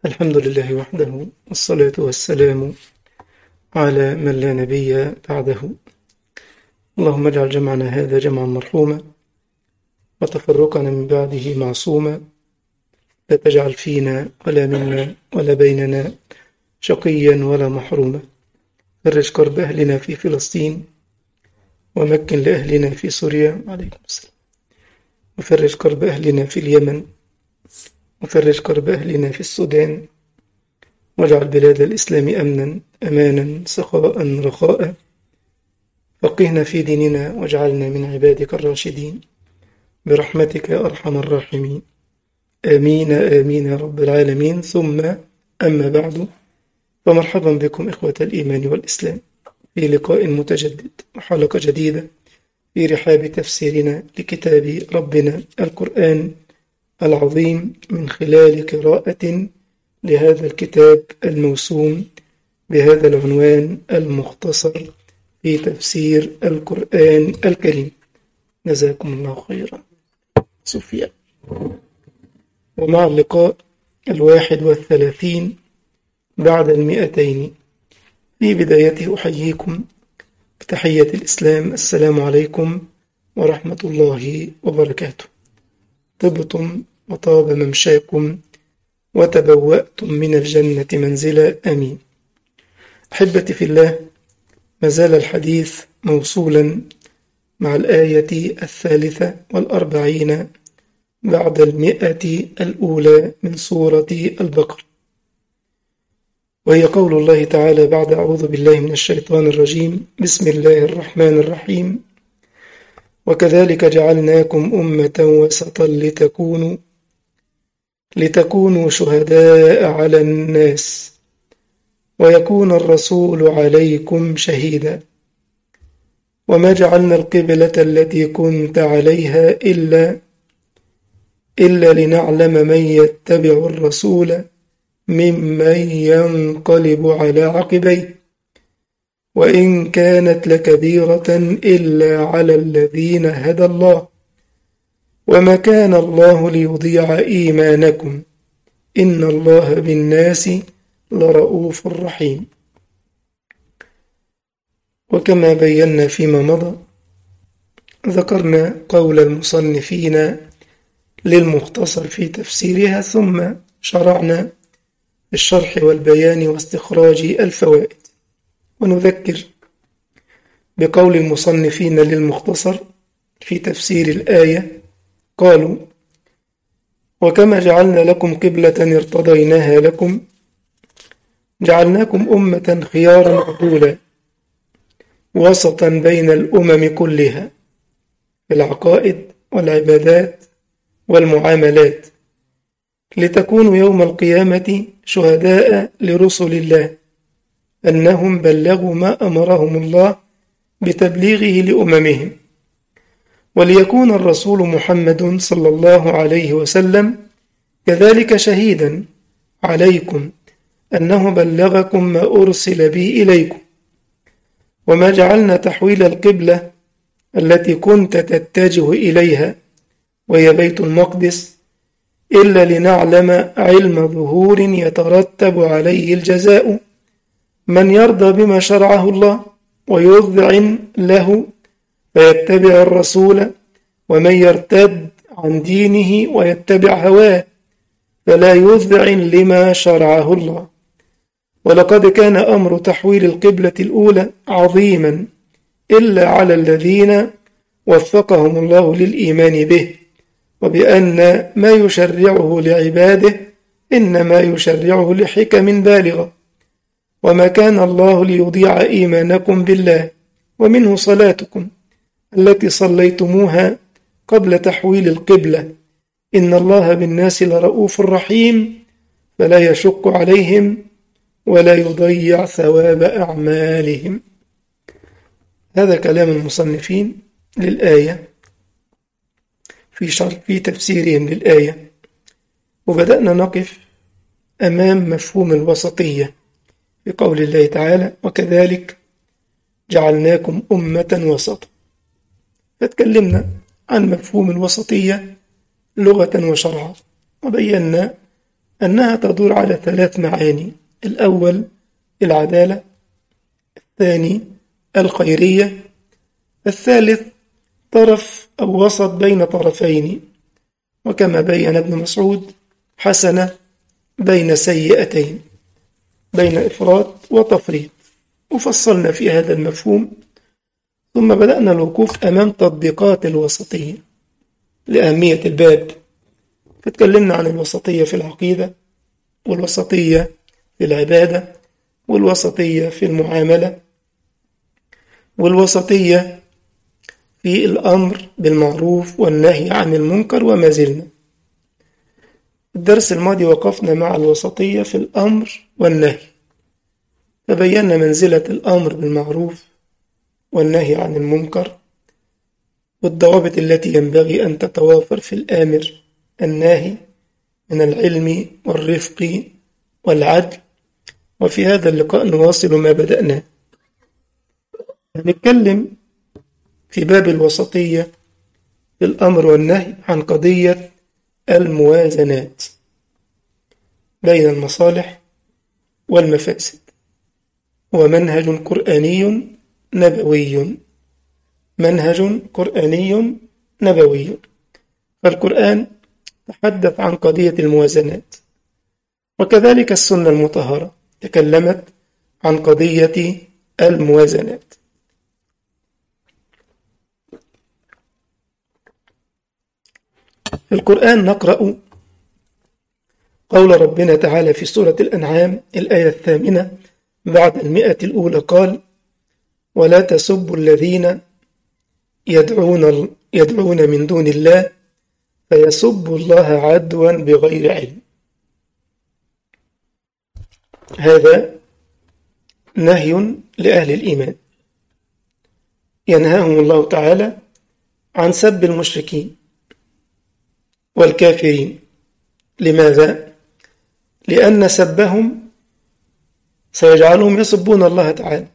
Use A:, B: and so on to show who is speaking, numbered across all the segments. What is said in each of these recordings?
A: الحمد لله وحده والصلاة والسلام على من لا نبي بعده اللهم اجعل جمعنا هذا جمعا مرحوما وتفرقنا من بعده معصوما لا تجعل فينا ولا منا ولا بيننا شقيا ولا محروما فرج كرب أهلنا في فلسطين ومكن لأهلنا في سوريا عليكم السلام وفرج كرب أهلنا في اليمن وفرج كرب أهلنا في السودان واجعل بلاد الإسلام أمنا أمانا سخاء رخاء فقهنا في ديننا واجعلنا من عبادك الراشدين برحمتك يا أرحم الراحمين آمين آمين يا رب العالمين ثم أما بعد فمرحبا بكم إخوة الإيمان والإسلام في لقاء متجدد وحلقة جديدة في رحاب تفسيرنا لكتاب ربنا القرآن العظيم من خلال قراءة لهذا الكتاب الموسوم بهذا العنوان المختصر في تفسير القرآن الكريم جزاكم الله خيرا سفيان ومع اللقاء الواحد والثلاثين بعد المئتين في بدايته أحييكم بتحية الإسلام السلام عليكم ورحمة الله وبركاته طبتم وطاب ممشاكم وتبوأتم من الجنة منزلا آمين أحبتي في الله ما زال الحديث موصولا مع الآية الثالثة والأربعين بعد المئة الأولى من سورة البقرة وهي قول الله تعالى بعد أعوذ بالله من الشيطان الرجيم بسم الله الرحمن الرحيم وكذلك جعلناكم أمة وسطا لتكونوا لتكونوا شهداء على الناس ويكون الرسول عليكم شهيدا وما جعلنا القبلة التي كنت عليها إلا إلا لنعلم من يتبع الرسول ممن ينقلب على عقبيه وإن كانت لكبيرة إلا على الذين هدى الله وما كان الله ليضيع إيمانكم إن الله بالناس لرؤوف رحيم وكما بينا فيما مضى ذكرنا قول المصنفين للمختصر في تفسيرها ثم شرعنا الشرح والبيان واستخراج الفوائد ونذكر بقول المصنفين للمختصر في تفسير الآية قالوا وكما جعلنا لكم قبلة ارتضيناها لكم جعلناكم أمة خيارا عدولا وسطا بين الأمم كلها في العقائد والعبادات والمعاملات لتكونوا يوم القيامة شهداء لرسل الله أنهم بلغوا ما أمرهم الله بتبليغه لأممهم وليكون الرسول محمد صلى الله عليه وسلم كذلك شهيدا عليكم أنه بلغكم ما أرسل به إليكم وما جعلنا تحويل القبلة التي كنت تتجه إليها وهي بيت المقدس إلا لنعلم علم ظهور يترتب عليه الجزاء من يرضى بما شرعه الله ويذعن له فيتبع الرسول ومن يرتد عن دينه ويتبع هواه فلا يذعن لما شرعه الله ولقد كان أمر تحويل القبلة الأولى عظيما إلا على الذين وفقهم الله للإيمان به وبأن ما يشرعه لعباده إنما يشرعه لحكم بالغة وما كان الله ليضيع إيمانكم بالله ومنه صلاتكم التي صليتموها قبل تحويل القبلة إن الله بالناس لرؤوف رحيم فلا يشق عليهم ولا يضيع ثواب أعمالهم هذا كلام المصنفين للآية في شرح في تفسيرهم للآية وبدأنا نقف أمام مفهوم الوسطية بقول الله تعالى وكذلك جعلناكم أمة وسطا فتكلمنا عن مفهوم الوسطية لغة وشرعا وبينا أنها تدور على ثلاث معاني الأول العدالة الثاني الخيرية الثالث طرف أو وسط بين طرفين وكما بين ابن مسعود حسنة بين سيئتين بين إفراط وتفريط وفصلنا في هذا المفهوم ثم بدأنا الوقوف أمام تطبيقات الوسطية لأهمية الباب فتكلمنا عن الوسطية في العقيدة والوسطية في العبادة والوسطية في المعاملة والوسطية في الأمر بالمعروف والنهي عن المنكر وما زلنا الدرس الماضي وقفنا مع الوسطية في الأمر والنهي فبينا منزلة الأمر بالمعروف والنهي عن المنكر والضوابط التي ينبغي أن تتوافر في الآمر الناهي من العلم والرفق والعدل وفي هذا اللقاء نواصل ما بدأناه نتكلم في باب الوسطية في الأمر والنهي عن قضية الموازنات بين المصالح والمفاسد هو منهج قرآني نبوي منهج قرآني نبوي فالقرآن تحدث عن قضية الموازنات وكذلك السنة المطهرة تكلمت عن قضية الموازنات في القرآن نقرأ قول ربنا تعالى في سورة الأنعام الآية الثامنة بعد المئة الأولى قال ولا تسبوا الذين يدعون يدعون من دون الله فيسبوا الله عدوا بغير علم هذا نهي لأهل الإيمان ينهاهم الله تعالى عن سب المشركين والكافرين لماذا؟ لأن سبهم سيجعلهم يسبون الله تعالى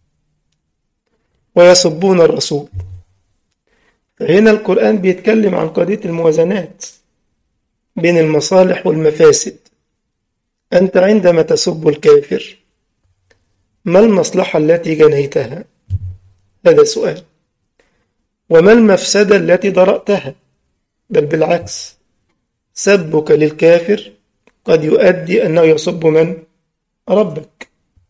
A: ويسبون الرسول فهنا القرآن بيتكلم عن قضية الموازنات بين المصالح والمفاسد أنت عندما تسب الكافر ما المصلحة التي جنيتها هذا سؤال وما المفسدة التي ضرأتها بل بالعكس سبك للكافر قد يؤدي أنه يسب من ربك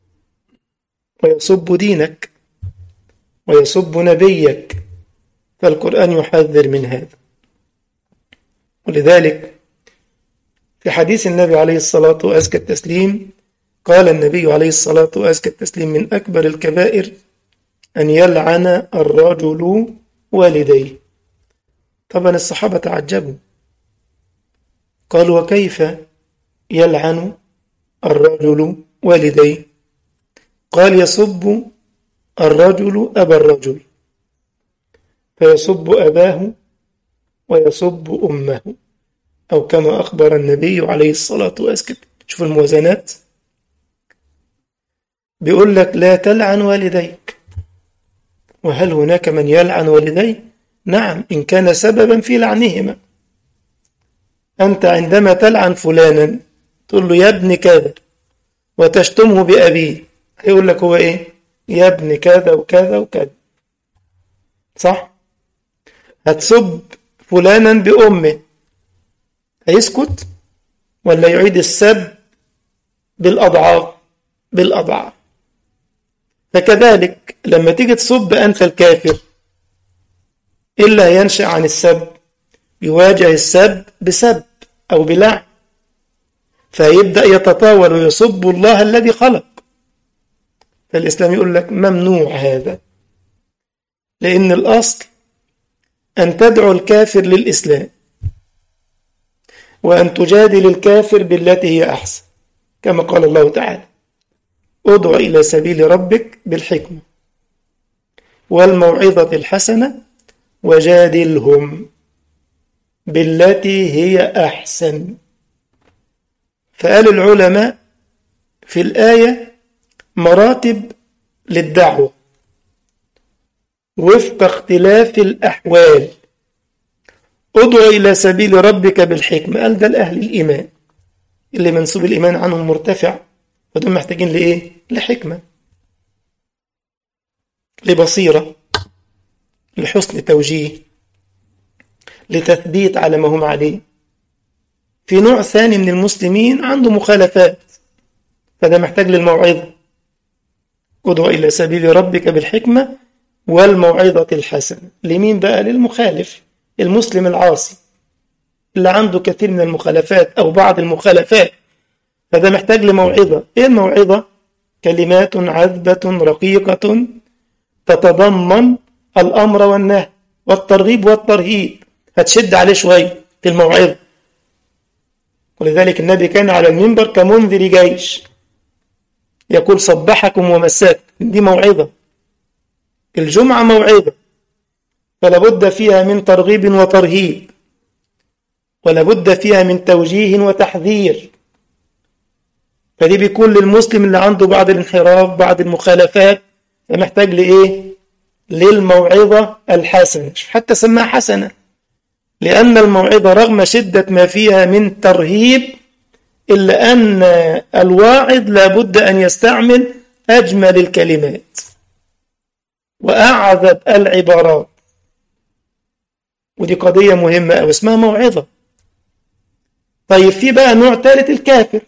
A: ويسب دينك ويسب نبيك فالقرآن يحذر من هذا ولذلك في حديث النبي عليه الصلاة وأزكى التسليم قال النبي عليه الصلاة وأزكى التسليم من أكبر الكبائر أن يلعن الرجل والديه طبعا الصحابة تعجبوا قالوا وكيف يلعن الرجل والديه قال يسب الرجل أبا الرجل فيسب أباه ويسب أمه أو كما أخبر النبي عليه الصلاة والسلام شوف الموازنات بيقول لك لا تلعن والديك وهل هناك من يلعن والديه نعم إن كان سببا في لعنهما أنت عندما تلعن فلانا تقول له يا ابن كذا وتشتمه بأبيه هيقول لك هو إيه يا ابن كذا وكذا وكذا صح هتسب فلانا بأمه هيسكت ولا يعيد السب بالأضعاف بالأضعاف فكذلك لما تيجي تصب أنت الكافر إلا ينشأ عن السب يواجه السب بسب أو بلعن فيبدأ يتطاول ويسب الله الذي خلق فالإسلام يقول لك ممنوع هذا لأن الأصل أن تدعو الكافر للإسلام وأن تجادل الكافر بالتي هي أحسن كما قال الله تعالى ادع إلى سبيل ربك بالحكمة والموعظة الحسنة وجادلهم بالتي هي أحسن فقال العلماء في الآية مراتب للدعوة وفق اختلاف الأحوال ادع إلى سبيل ربك بالحكمة قال ده لأهل الإيمان اللي منسوب الإيمان عنهم مرتفع فدول محتاجين لإيه؟ لحكمة لبصيرة لحسن توجيه لتثبيت على ما هم عليه في نوع ثاني من المسلمين عنده مخالفات فده محتاج للموعظة ادعو إلى سبيل ربك بالحكمة والموعظة الحسنة لمين بقى للمخالف المسلم العاصي اللي عنده كثير من المخالفات أو بعض المخالفات فده محتاج لموعظة إيه الموعظة؟ كلمات عذبة رقيقة تتضمن الأمر والنهي والترغيب والترهيب هتشد عليه شوية في الموعظة ولذلك النبي كان على المنبر كمنذر جيش يقول صبحكم ومساكم دي موعظة الجمعة موعظة فلا بد فيها من ترغيب وترهيب ولا بد فيها من توجيه وتحذير فدي بيكون للمسلم اللي عنده بعض الانحراف بعض المخالفات محتاج لإيه للموعظة الحسنة حتى سماها حسنة لأن الموعظة رغم شدة ما فيها من ترهيب إلا أن الواعظ لابد أن يستعمل أجمل الكلمات وأعذب العبارات ودي قضية مهمة أو اسمها موعظة طيب في بقى نوع ثالث الكافر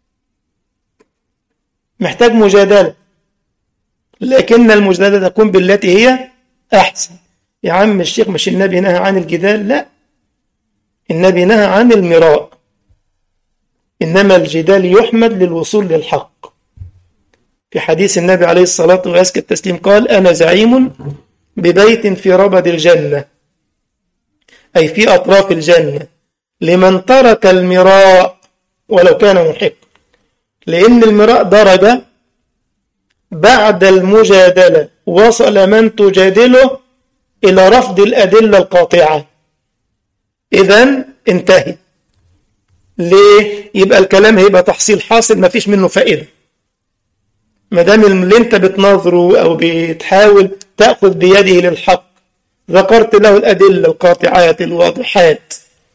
A: محتاج مجادلة لكن المجادلة تكون بالتي هي أحسن يا عم الشيخ مش النبي نهى عن الجدال لا النبي نهى عن المراء إنما الجدال يحمد للوصول للحق في حديث النبي عليه الصلاة وأزكى التسليم قال أنا زعيم ببيت في ربد الجنة أي في أطراف الجنة لمن ترك المراء ولو كان محق لأن المراء درجة بعد المجادلة وصل من تجادله إلى رفض الأدلة القاطعة إذا انتهي ليه؟ يبقى الكلام هيبقى تحصيل حاصل ما فيش منه فائدة ما دام اللي انت بتناظره أو بتحاول تأخذ بيده للحق ذكرت له الأدلة القاطعات الواضحات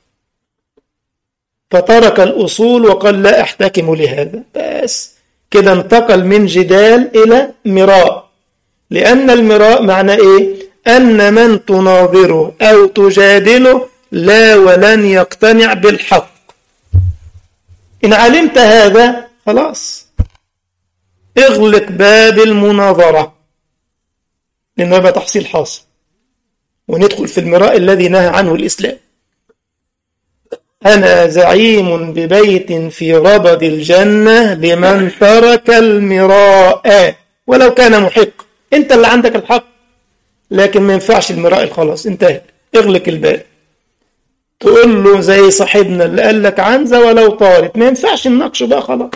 A: فترك الأصول وقال لا أحتكم لهذا بس كده انتقل من جدال إلى مراء لأن المراء معنى إيه أن من تناظره أو تجادله لا ولن يقتنع بالحق إن علمت هذا خلاص اغلق باب المناظرة لأنه يبقى تحصيل حاصل وندخل في المراء الذي نهى عنه الإسلام أنا زعيم ببيت في ربد الجنة لمن ترك المراء ولو كان محق أنت اللي عندك الحق لكن ما ينفعش المراء خلاص انتهى اغلق الباب تقول له زي صاحبنا اللي قال لك عنزة ولو طارت ما ينفعش نناقشه بقى خلاص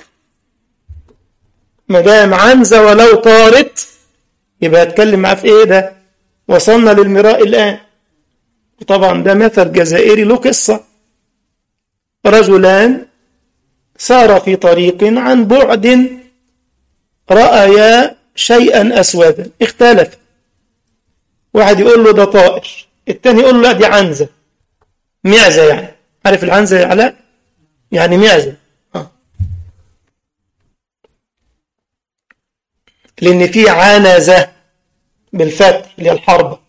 A: ما دام عنزة ولو طارت يبقى اتكلم معاه في ايه ده وصلنا للمراء الآن وطبعا ده مثل جزائري له قصة رجلان سار في طريق عن بعد رأيا شيئا أسودا اختلف واحد يقول له ده طائر التاني يقول له لا دي عنزة معزة يعني عارف العنزة يا علاء يعني معزة آه. لأن في عنزة بالفتح اللي هي الحرب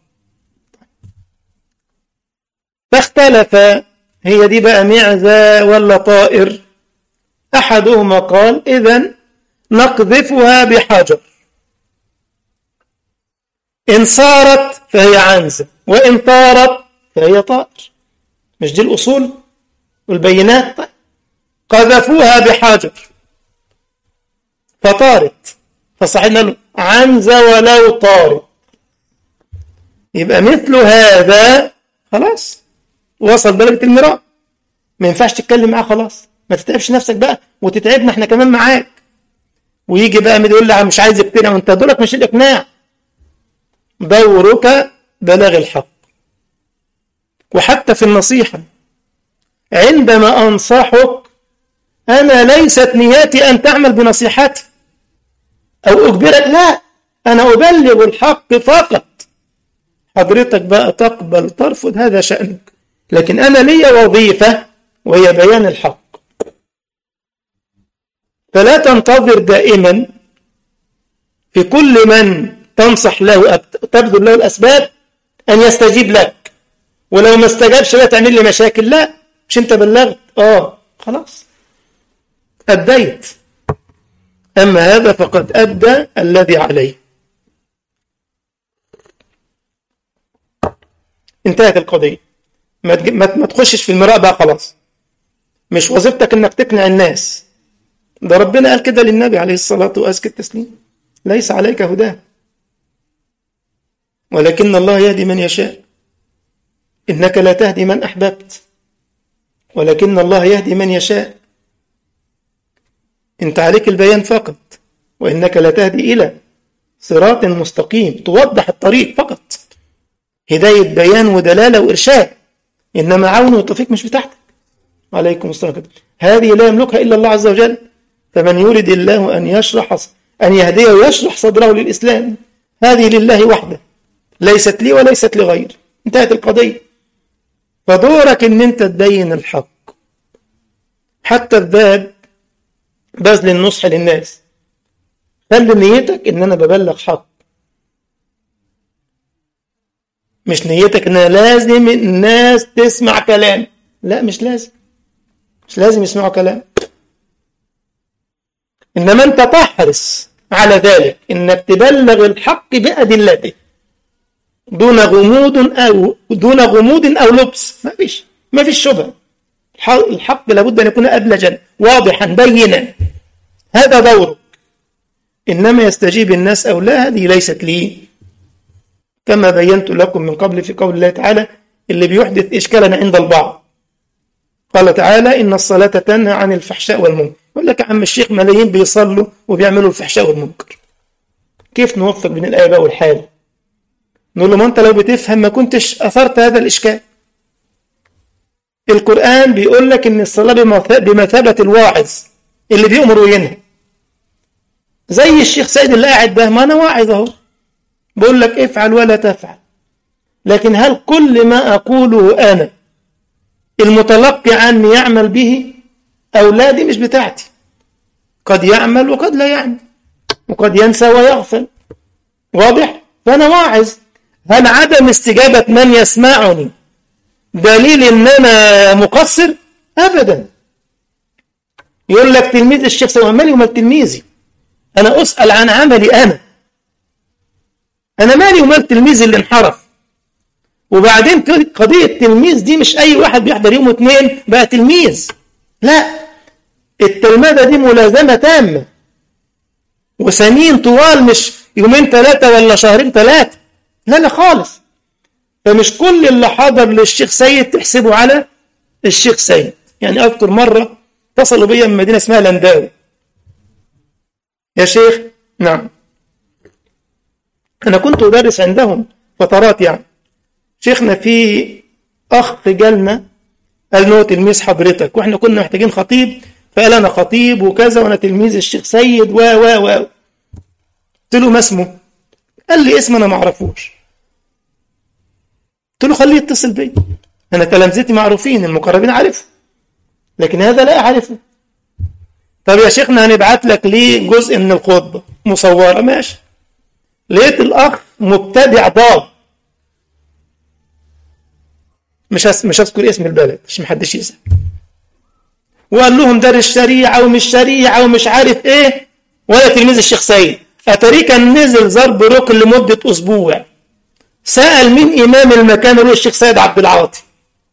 A: فاختلف هي دي بقى معزة ولا طائر أحدهما قال إذا نقذفها بحجر إن صارت فهي عنزة وإن طارت فهي طائر مش دي الأصول والبينات طيب. قذفوها بحجر فطارت فصحينا له عنزة ولو طارت يبقى مثل هذا خلاص وصل درجة المراء ما ينفعش تتكلم معاه خلاص ما تتعبش نفسك بقى وتتعبنا احنا كمان معاك ويجي بقى يقول لي مش عايز يقتنع وانت دورك مش الاقناع دورك بلاغ الحق وحتى في النصيحة عندما أنصحك أنا ليست نياتي أن تعمل بنصيحتي أو أجبرك لا أنا أبلغ الحق فقط حضرتك بقى تقبل ترفض هذا شأنك لكن أنا لي وظيفة وهي بيان الحق فلا تنتظر دائما في كل من تنصح له تبذل له الأسباب أن يستجيب لك ولو ما استجابش لا تعمل لي مشاكل لا مش انت بلغت اه خلاص أديت أما هذا فقد أدى الذي عليه انتهت القضية ما ما تخشش في المراء بقى خلاص مش وظيفتك انك تقنع الناس ده ربنا قال كده للنبي عليه الصلاة وأزكى التسليم ليس عليك هداه ولكن الله يهدي من يشاء إنك لا تهدي من أحببت ولكن الله يهدي من يشاء انت عليك البيان فقط وإنك لا تهدي إلى صراط مستقيم توضح الطريق فقط هداية بيان ودلالة وإرشاد إنما عون وتوفيق مش بتاعتك عليكم السلام هذه لا يملكها إلا الله عز وجل فمن يريد الله أن يشرح أن يهديه ويشرح صدره للإسلام هذه لله وحده ليست لي وليست لغير انتهت القضية فدورك ان انت تبين الحق حتى في باب بذل النصح للناس خلي نيتك ان انا ببلغ حق مش نيتك ان أنا لازم الناس تسمع كلام لا مش لازم مش لازم يسمعوا كلام انما انت تحرص على ذلك انك تبلغ الحق بادلته دون غموض او دون غموض او لبس ما فيش ما فيش شبهه الحق لابد ان يكون ابلجا واضحا بينا هذا دورك انما يستجيب الناس او لا هذه ليست لي كما بينت لكم من قبل في قول الله تعالى اللي بيحدث اشكالا عند البعض قال تعالى ان الصلاه تنهى عن الفحشاء والمنكر يقول لك يا عم الشيخ ملايين بيصلوا وبيعملوا الفحشاء والمنكر كيف نوفق بين الايه بقى والحال نقول له ما انت لو بتفهم ما كنتش اثرت هذا الاشكال القران بيقول لك ان الصلاه بمثابه الواعظ اللي بيؤمر وينهى زي الشيخ سيد اللي قاعد ده ما انا واعظ اهو بقول لك افعل ولا تفعل لكن هل كل ما اقوله انا المتلقي عني يعمل به او لا دي مش بتاعتي قد يعمل وقد لا يعمل وقد ينسى ويغفل واضح فانا واعظ هل عدم استجابة من يسمعني دليل ان انا مقصر ابدا يقول لك تلميذ الشيخ سوى مالي ومال تلميذي انا اسأل عن عملي انا انا مالي ومال تلميذي اللي انحرف وبعدين قضية التلميذ دي مش اي واحد بيحضر يوم اتنين بقى تلميذ لا التلمذة دي ملازمة تامة وسنين طوال مش يومين ثلاثة ولا شهرين ثلاثة لا لا خالص فمش كل اللي حضر للشيخ سيد تحسبه على الشيخ سيد يعني أذكر مرة اتصلوا بيا من مدينة اسمها لنداوي يا شيخ نعم أنا كنت أدرس عندهم فترات يعني شيخنا في أخ جالنا قال له تلميذ حضرتك وإحنا كنا محتاجين خطيب فقال أنا خطيب وكذا وأنا تلميذ الشيخ سيد و و و قلت له ما اسمه قال لي اسم انا ما اعرفوش قلت له خليه يتصل بي انا تلامذتي معروفين المقربين عارفه لكن هذا لا اعرفه طب يا شيخنا هنبعت لك ليه جزء من الخطبه مصوره ماشي لقيت الاخ مبتدع ضاد مش هس... مش هذكر اسم البلد مش محدش يسال وقال لهم دارس شريعه ومش شريعه ومش عارف ايه ولا تلميذ الشيخ سيد اتاريه كان نزل ضرب ركن لمده اسبوع سال مين امام المكان هو الشيخ سيد عبد العاطي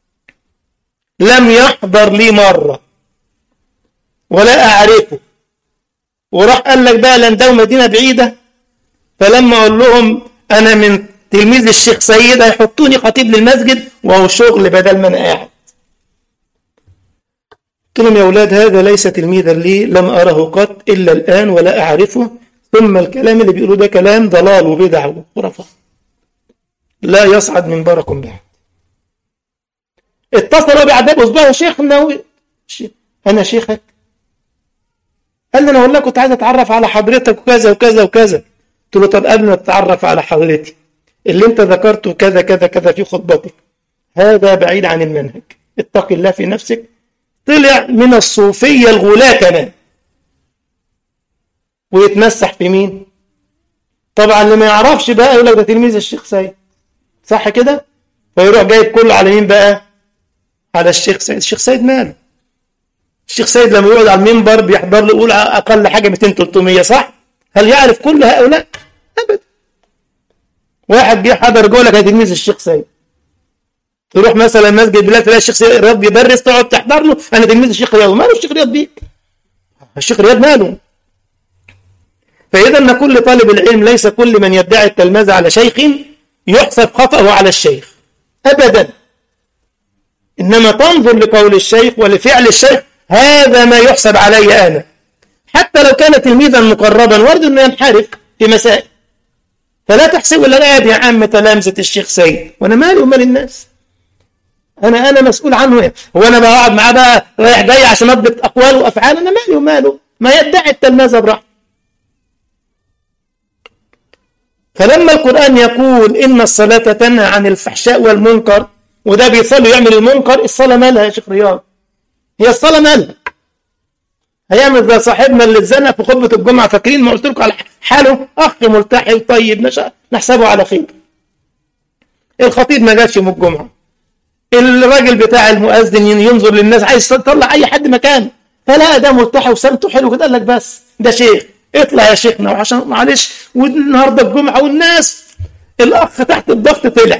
A: لم يحضر لي مره ولا اعرفه وراح قال لك بقى لنداو مدينه بعيده فلما اقول لهم انا من تلميذ الشيخ سيد هيحطوني خطيب للمسجد وهو شغل بدل ما انا قاعد قلت لهم يا اولاد هذا ليس تلميذا لي لم اره قط الا الان ولا اعرفه ثم الكلام اللي بيقولوه ده كلام ضلال وبدع وخرافات لا يصعد منبركم بعد اتصلوا بعداب اسبوع شيخنا و... انا شيخك قال لي انا والله كنت عايز اتعرف على حضرتك وكذا وكذا وكذا قلت له طب قبل ما تتعرف على حضرتي اللي انت ذكرته كذا كذا كذا في خطبتك هذا بعيد عن المنهج اتق الله في نفسك طلع من الصوفية الغلاة كمان ويتمسح في مين طبعا اللي ما يعرفش بقى يقول لك ده تلميذ الشيخ سيد صح كده فيروح جايب كله على مين بقى على الشيخ سيد الشيخ سيد ماله الشيخ سيد لما يقعد على المنبر بيحضر له يقول اقل حاجه 200 300 صح هل يعرف كل هؤلاء ابدا واحد جه حضر يقول لك يا تلميذ الشيخ سيد تروح مثلا مسجد بلاد تلاقي الشيخ رياض بيدرس تقعد تحضر له انا تلميذ الشيخ رياض ماله الشيخ رياض بيك الشيخ رياض ماله فاذا نقول لطالب العلم ليس كل من يدعي التلمذه على شيخ يحسب خطأه على الشيخ ابدا انما تنظر لقول الشيخ ولفعل الشيخ هذا ما يحسب علي انا حتى لو كان تلميذا مقربا وارد انه ينحرف في مسائل فلا تحسب الا قاعد يا عم تلامذه الشيخ سيد وانا مالي ومال الناس انا انا مسؤول عنه هو انا بقعد معاه بقى رايح جاي عشان اضبط اقواله وافعاله انا مالي وماله ما يدعي التلمذه براحته فلما القران يقول ان الصلاه تنهى عن الفحشاء والمنكر وده بيصلي يعمل المنكر الصلاه مالها يا شيخ رياض هي الصلاه مالها هيعمل زي صاحبنا اللي اتزنق في خطبه الجمعه فاكرين ما قلت لكم على حاله اخ ملتحي طيب نحسبه على خير الخطيب ما جاش يوم الجمعه الراجل بتاع المؤذن ينظر للناس عايز يطلع اي حد مكانه فلا ده ملتحي وسمته حلو كده قال لك بس ده شيخ اطلع يا شيخنا وعشان معلش والنهارده الجمعه والناس الاخ تحت الضغط طلع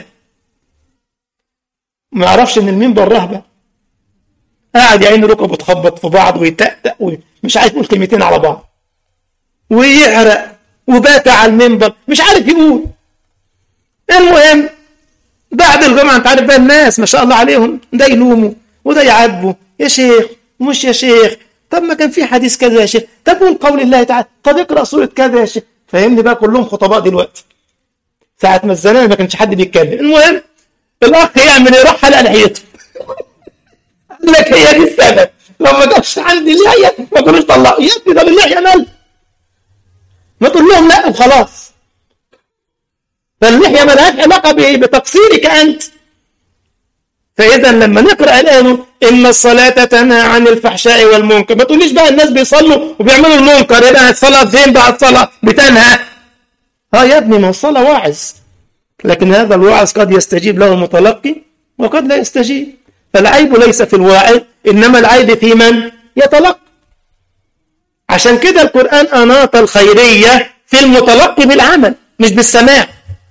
A: ما يعرفش ان المنبر رهبه قاعد يا عيني ركبه بتخبط في بعض ويتأتأ ومش عارف يقول كلمتين على بعض ويعرق وبات على المنبر مش عارف يقول المهم بعد الجمعه انت عارف بقى الناس ما شاء الله عليهم ده يلوموا وده يعاتبوا يا شيخ مش يا شيخ طب ما كان في حديث كذا يا شيخ طب قول قول الله تعالى طب اقرا سوره كذا يا شيخ فاهمني بقى كلهم خطباء دلوقتي ساعه ما الزمان ما كانش حد بيتكلم المهم الاخ يعمل ايه راح حلق لحيته قال لك هي دي السبب لو ما جابش عندي اللحيه ما كانوش طلعوا يا ابني ده اللحيه مال ما تقول لهم لا وخلاص فاللحيه مالهاش علاقه بايه بتقصيرك انت فاذا لما نقرا الان ان الصلاه تنهى عن الفحشاء والمنكر ما تقوليش بقى الناس بيصلوا وبيعملوا المنكر يبقى الصلاه فين بقى الصلاه بتنهى اه يا ابني ما الصلاه واعظ لكن هذا الواعظ قد يستجيب له المتلقي وقد لا يستجيب فالعيب ليس في الواعظ انما العيب في من يتلقى عشان كده القران اناط الخيريه في المتلقي بالعمل مش بالسماع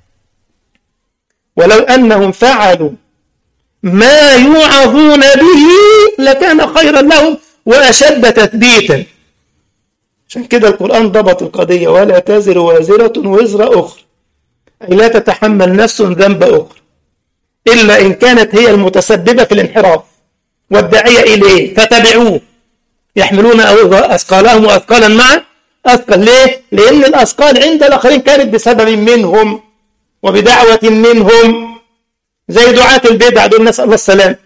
A: ولو انهم فعلوا ما يوعظون به لكان خيرا لهم واشد تثبيتا عشان كده القران ضبط القضيه ولا تزر وازره وزر اخرى اي لا تتحمل نفس ذنب اخرى الا ان كانت هي المتسببه في الانحراف والداعيه اليه فتبعوه يحملون اثقالهم واثقالا معه اثقل ليه؟ لان الاثقال عند الاخرين كانت بسبب منهم وبدعوه منهم زي دعاة البدع دول نسأل الله السلام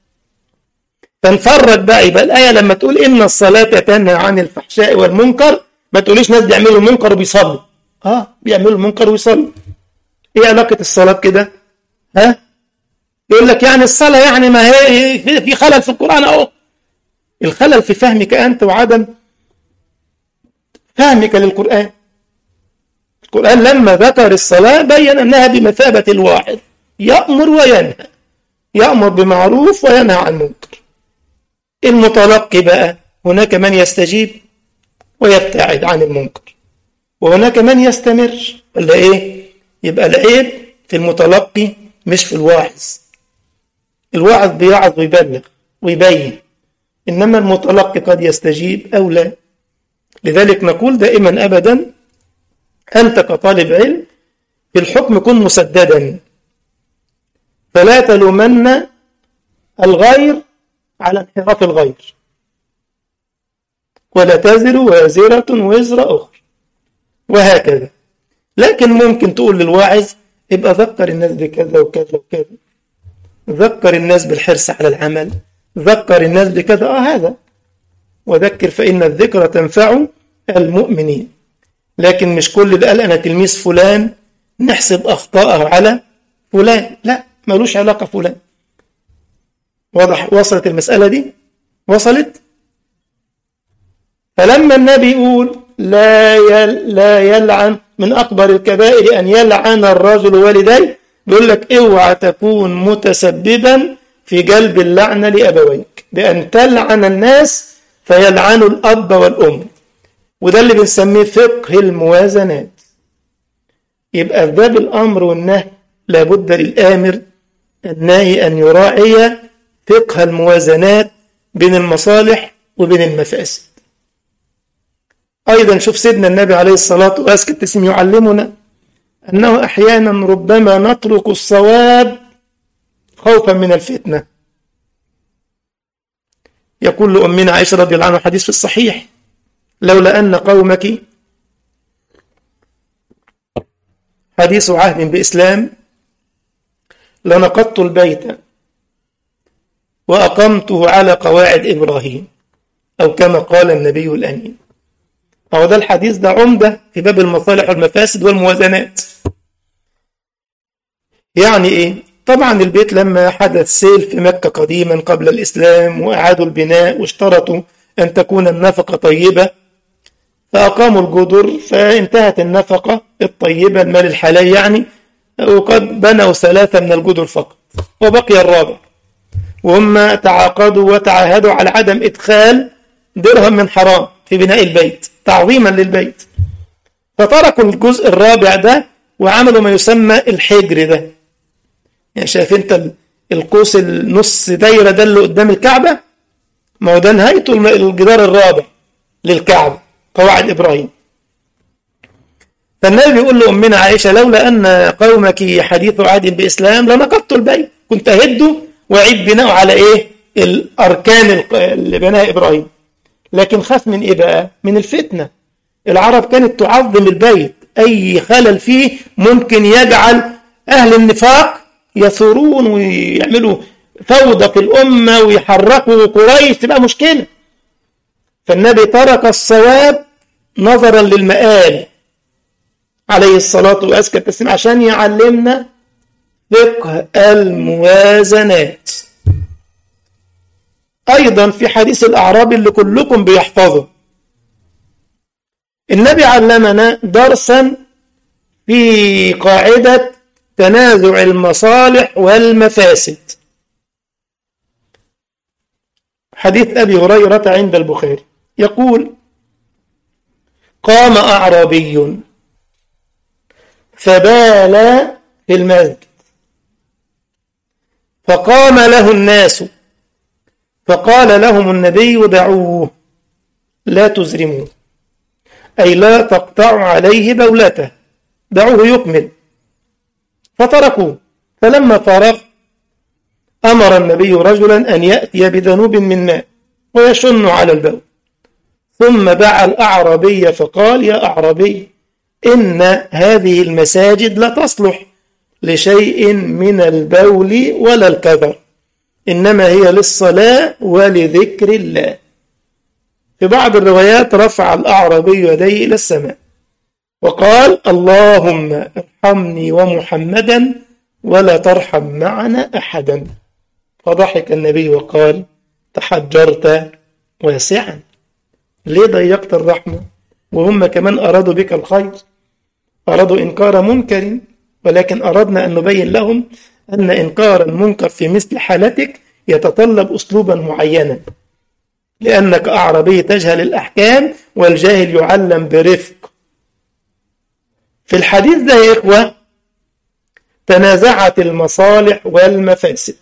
A: فنفرق بقى يبقى الآية لما تقول إن الصلاة تنهى عن الفحشاء والمنكر ما تقوليش ناس بيعملوا المنكر وبيصلوا اه بيعملوا المنكر ويصلوا ايه علاقة الصلاة كده ها يقول لك يعني الصلاة يعني ما هي في خلل في القرآن اهو الخلل في فهمك أنت وعدم فهمك للقرآن القرآن لما ذكر الصلاة بين أنها بمثابة الواحد يأمر وينهى يأمر بمعروف وينهى عن منكر المتلقي بقى هناك من يستجيب ويبتعد عن المنكر وهناك من يستمر ولا ايه يبقى العيب في المتلقي مش في الواعظ الواعظ بيعظ ويبلغ ويبين انما المتلقي قد يستجيب او لا لذلك نقول دائما ابدا انت كطالب علم في الحكم كن مسددا فلا تلومن الغير على انحراف الغير ولا تزر وازرة وزر أخرى وهكذا لكن ممكن تقول للواعظ ابقى ذكر الناس بكذا وكذا وكذا ذكر الناس بالحرص على العمل ذكر الناس بكذا آه هذا وذكر فإن الذكر تنفع المؤمنين لكن مش كل اللي قال أنا تلميذ فلان نحسب أخطاءه على فلان لا ملوش علاقة فلان واضح وصلت المسألة دي وصلت فلما النبي يقول لا يل لا يلعن من أكبر الكبائر أن يلعن الرجل والديه بيقول لك اوعى تكون متسببا في جلب اللعنة لأبويك بأن تلعن الناس فيلعنوا الأب والأم وده اللي بنسميه فقه الموازنات يبقى في باب الأمر والنهي لابد للآمر الناهي أن يراعي فقه الموازنات بين المصالح وبين المفاسد أيضا شوف سيدنا النبي عليه الصلاة وأزكى التسليم يعلمنا أنه أحيانا ربما نترك الصواب خوفا من الفتنة يقول لأمنا عائشة رضي الله عنها حديث في الصحيح لولا أن قومك حديث عهد بإسلام لنقضت البيت وأقمته على قواعد إبراهيم أو كما قال النبي الأمين هو ده الحديث ده عمدة في باب المصالح والمفاسد والموازنات يعني إيه؟ طبعا البيت لما حدث سيل في مكة قديما قبل الإسلام وأعادوا البناء واشترطوا أن تكون النفقة طيبة فأقاموا الجدر فانتهت النفقة الطيبة المال الحلال يعني وقد بنوا ثلاثة من الجدر فقط وبقي الرابع وهم تعاقدوا وتعاهدوا على عدم إدخال درهم من حرام في بناء البيت تعظيما للبيت فتركوا الجزء الرابع ده وعملوا ما يسمى الحجر ده يعني شايف انت القوس النص دايرة ده اللي قدام الكعبة ما هو ده نهايته الجدار الرابع للكعبة قواعد إبراهيم فالنبي بيقول لأمنا عائشة لولا أن قومك حديث عهد بإسلام لنقضت البيت كنت أهده وأعيد بناءه على إيه الأركان اللي بناها إبراهيم لكن خاف من إيه بقى من الفتنة العرب كانت تعظم البيت أي خلل فيه ممكن يجعل أهل النفاق يثورون ويعملوا فوضى في الأمة ويحركوا قريش تبقى مشكلة فالنبي ترك الصواب نظرا للمآل عليه الصلاة وأزكى التسليم عشان يعلمنا فقه الموازنات أيضا في حديث الأعراب اللي كلكم بيحفظه النبي علمنا درسا في قاعدة تنازع المصالح والمفاسد حديث أبي هريرة عند البخاري يقول قام أعرابي فبال في المسجد فقام له الناس فقال لهم النبي دعوه لا تزرموه أي لا تقطعوا عليه بولته دعوه يكمل فتركوه فلما فرغ أمر النبي رجلا أن يأتي بذنوب من ماء ويشن على البول ثم دعا الأعرابي فقال يا أعرابي إن هذه المساجد لا تصلح لشيء من البول ولا الكذر إنما هي للصلاة ولذكر الله في بعض الروايات رفع الأعرابي يديه إلى السماء وقال اللهم ارحمني ومحمدا ولا ترحم معنا أحدا فضحك النبي وقال تحجرت واسعا ليه ضيقت الرحمة وهم كمان أرادوا بك الخير أرادوا إنكار منكر ولكن أردنا أن نبين لهم أن إنكار المنكر في مثل حالتك يتطلب أسلوبا معينا لأنك أعربي تجهل الأحكام والجاهل يعلم برفق في الحديث ده يا إخوة تنازعت المصالح والمفاسد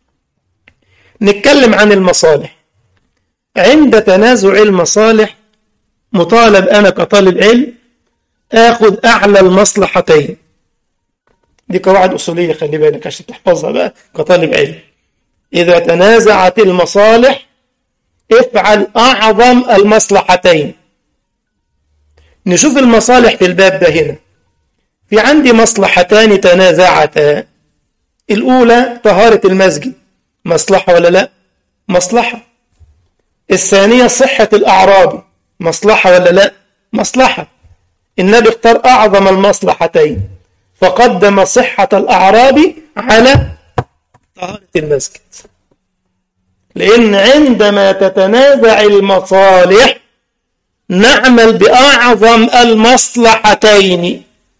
A: نتكلم عن المصالح عند تنازع المصالح مطالب أنا كطالب علم آخذ أعلى المصلحتين دي قواعد أصولية خلي بالك عشان تحفظها بقى كطالب علم إذا تنازعت المصالح افعل أعظم المصلحتين نشوف المصالح في الباب ده هنا في عندي مصلحتان تنازعتا الأولى طهارة المسجد مصلحة ولا لا مصلحة الثانية صحة الأعرابي مصلحة ولا لا مصلحة النبي اختار أعظم المصلحتين فقدم صحة الأعرابي على طهارة المسجد لأن عندما تتنازع المصالح نعمل بأعظم المصلحتين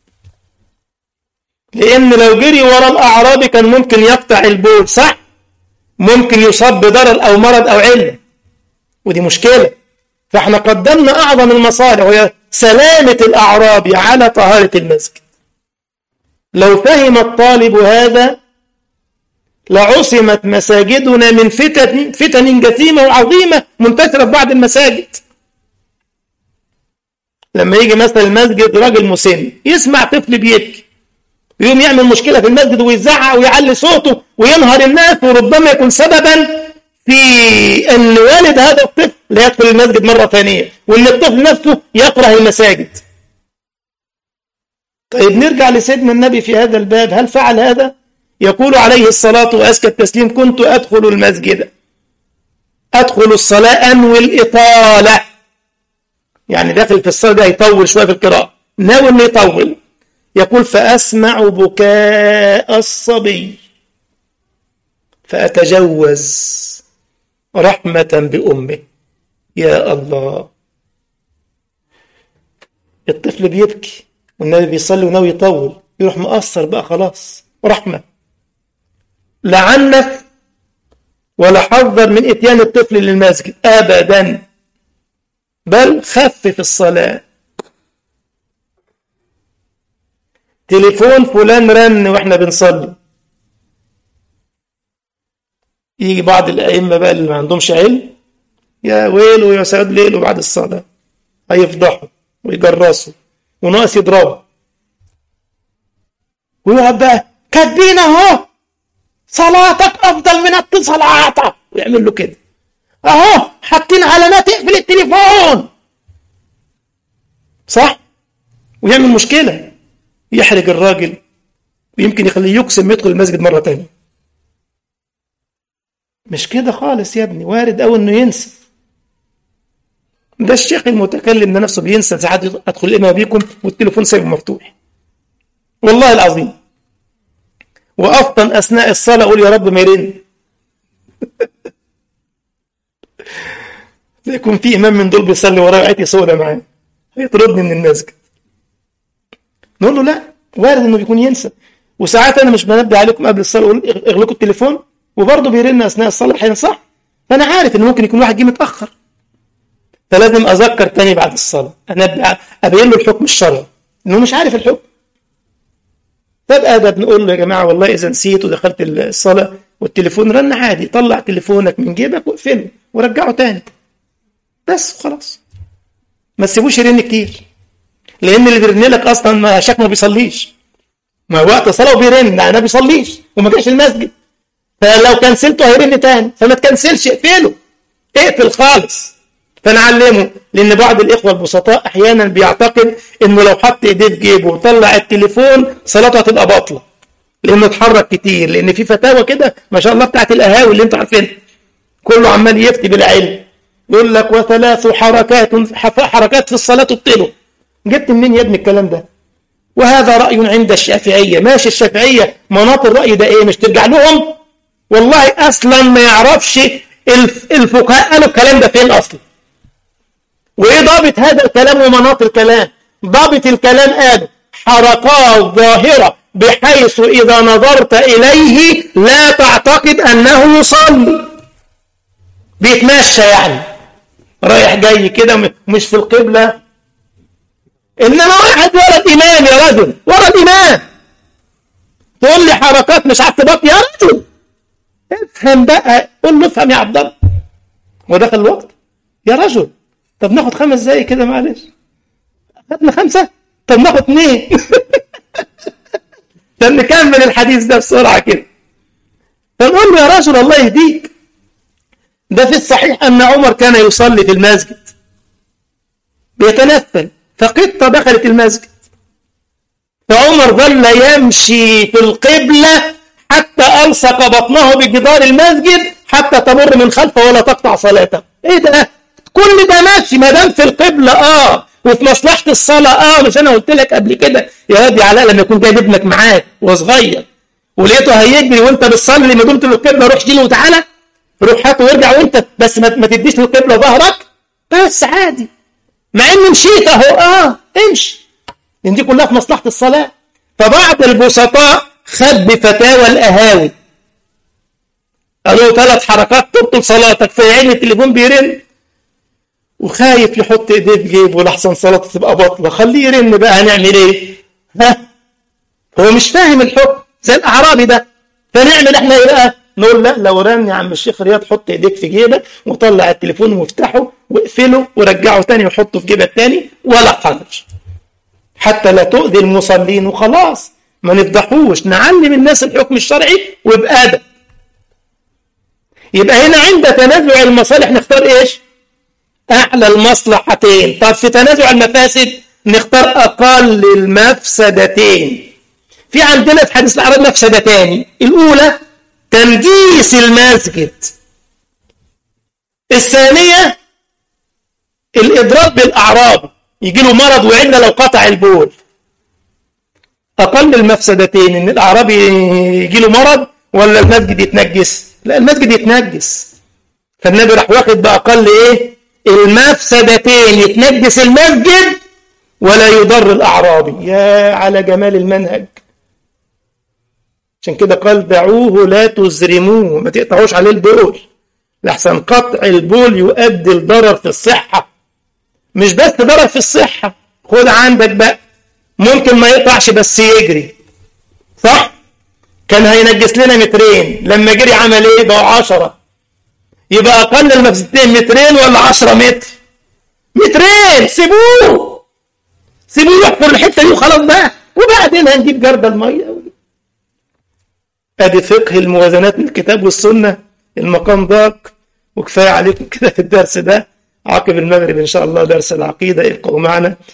A: لأن لو جري ورا الأعرابي كان ممكن يقطع البول صح؟ ممكن يصاب بضرر أو مرض أو علم ودي مشكلة فاحنا قدمنا أعظم المصالح وهي سلامة الأعرابي على طهارة المسجد لو فهم الطالب هذا لعصمت مساجدنا من فتن فتن جسيمة وعظيمة منتشرة في بعض المساجد لما يجي مثلا المسجد راجل مسن يسمع طفل بيبكي يقوم يعمل مشكلة في المسجد ويزعق ويعلي صوته وينهر الناس وربما يكون سببا في ان والد هذا الطفل لا يدخل المسجد مرة ثانية وان الطفل نفسه يكره المساجد طيب نرجع لسيدنا النبي في هذا الباب هل فعل هذا؟ يقول عليه الصلاة وأزكى التسليم كنت أدخل المسجد أدخل الصلاة أنوي الإطالة يعني داخل في الصلاة ده يطول شوية في القراءة ناوي إنه يطول يقول فأسمع بكاء الصبي فأتجوز رحمة بأمه يا الله الطفل بيبكي والنبي بيصلي وناوي يطول يروح مقصر بقى خلاص رحمة لا عنف ولا حذر من اتيان الطفل للمسجد ابدا بل خفف الصلاه تليفون فلان رن واحنا بنصلي يجي بعض الائمه بقى اللي ما عندهمش علم يا ويله يا سعود ليله بعد الصلاه هيفضحوا ويجرسوا وناقص يضربوا ويقعد بقى كاتبين اهو صلاتك افضل من اتصالاتك ويعمل له كده اهو حاطين علامات اقفل التليفون صح ويعمل مشكله يحرج الراجل ويمكن يخليه يقسم يدخل المسجد مره تانية مش كده خالص يا ابني وارد أوي انه ينسى ده الشيخ المتكلم ده نفسه بينسى ساعات ادخل الامام بيكم والتليفون سايبه مفتوح والله العظيم وافطن اثناء الصلاه اقول يا رب ما يرن يكون في امام من دول بيصلي ورايا عيتي سودة معاه هيطردني من المسجد نقول له لا وارد انه يكون ينسى وساعات انا مش بنبه عليكم قبل الصلاه اقول اغلقوا التليفون وبرضه بيرن اثناء الصلاه احيانا صح فانا عارف ان ممكن يكون واحد جه متاخر فلازم اذكر تاني بعد الصلاه انبه ابين له الحكم الشرعي انه مش عارف الحكم فبقى ده بنقول له يا جماعه والله اذا نسيت ودخلت الصلاه والتليفون رن عادي طلع تليفونك من جيبك واقفله ورجعه تاني بس خلاص ما تسيبوش يرن كتير لان اللي بيرن لك اصلا ما شك ما بيصليش ما وقت صلاه وبيرن ما بيصليش وما جاش المسجد فلو كنسلته هيرن تاني فما تكنسلش اقفله اقفل خالص فنعلمه لان بعض الاخوه البسطاء احيانا بيعتقد انه لو حط ايديه في جيبه وطلع التليفون صلاته هتبقى باطله لانه اتحرك كتير لان في فتاوى كده ما شاء الله بتاعت القهاوي اللي انتوا عارفينها كله عمال يفتي بالعلم يقول لك وثلاث حركات حركات في الصلاه تبطله جبت منين يا ابني الكلام ده وهذا راي عند الشافعيه ماشي الشافعيه مناط الراي ده ايه مش ترجع لهم والله اصلا ما يعرفش الفقهاء قالوا الكلام ده فين اصلا وايه ضابط هذا الكلام ومناط الكلام ضابط الكلام قال حركات ظاهرة بحيث إذا نظرت إليه لا تعتقد أنه يصلي بيتمشى يعني رايح جاي كده مش في القبلة إنما واحد ورا الإمام يا رجل ورا الإمام تقول لي حركات مش عتبات يا رجل افهم بقى قول له افهم يا عبد الله ودخل الوقت يا رجل طب ناخد خمس دقايق كده معلش خدنا خمسة طب ناخد اثنين طب نكمل الحديث ده بسرعة كده فنقول له يا رجل الله يهديك ده في الصحيح أن عمر كان يصلي في المسجد بيتنفل فقطة دخلت المسجد فعمر ظل يمشي في القبلة حتى ألصق بطنه بجدار المسجد حتى تمر من خلفه ولا تقطع صلاته ايه ده كل ده ماشي ما دام في القبلة اه وفي مصلحة الصلاة اه مش انا قلت لك قبل كده يا واد يا علاء لما يكون جايب ابنك معاك وهو صغير ولقيته هيجري وانت بتصلي ما دمت للقبلة روح شيله وتعالى روح هاته وارجع وانت بس ما, ما تديش للقبلة ظهرك بس عادي مع ان مشيت اهو اه امشي لان دي كلها في مصلحه الصلاه فبعض البسطاء خد بفتاوى الاهاوي قالوا ثلاث حركات تبطل صلاتك في عين التليفون بيرن وخايف يحط ايديه في جيبه لحسن صلاته تبقى باطله خليه يرن بقى هنعمل ايه؟ ها هو مش فاهم الحكم زي الاعرابي ده فنعمل احنا ايه بقى؟ نقول لا لو رن يا عم الشيخ رياض حط ايديك في جيبك وطلع التليفون وافتحه واقفله ورجعه تاني وحطه في جيبك تاني ولا حرج حتى لا تؤذي المصلين وخلاص ما نفضحوش نعلم الناس الحكم الشرعي وبأدب يبقى هنا عند تنازع المصالح نختار ايش اعلى المصلحتين طب في تنازع المفاسد نختار اقل المفسدتين في عندنا في حديث الاعراب مفسدتان الاولى تنجيس المسجد الثانيه الاضراب بالاعراب يجي له مرض وعند لو قطع البول اقل المفسدتين ان الاعرابي يجي له مرض ولا المسجد يتنجس لا المسجد يتنجس فالنبي راح واخد باقل ايه المفسدتين يتنجس المسجد ولا يضر الاعرابي يا على جمال المنهج عشان كده قال دعوه لا تزرموه ما تقطعوش عليه البول لحسن قطع البول يؤدي الضرر في الصحة مش بس ضرر في الصحة خد عندك بقى ممكن ما يقطعش بس يجري صح كان هينجس لنا مترين لما جري عمل ايه بقوا عشرة يبقى اقل المفسدتين مترين ولا عشرة متر مترين سيبوه سيبوه يحفر الحته دي وخلاص بقى وبعدين هنجيب جرد الميه ادي فقه الموازنات من الكتاب والسنه المقام ضاق وكفايه عليكم كده في الدرس ده عقب المغرب ان شاء الله درس العقيده ابقوا معنا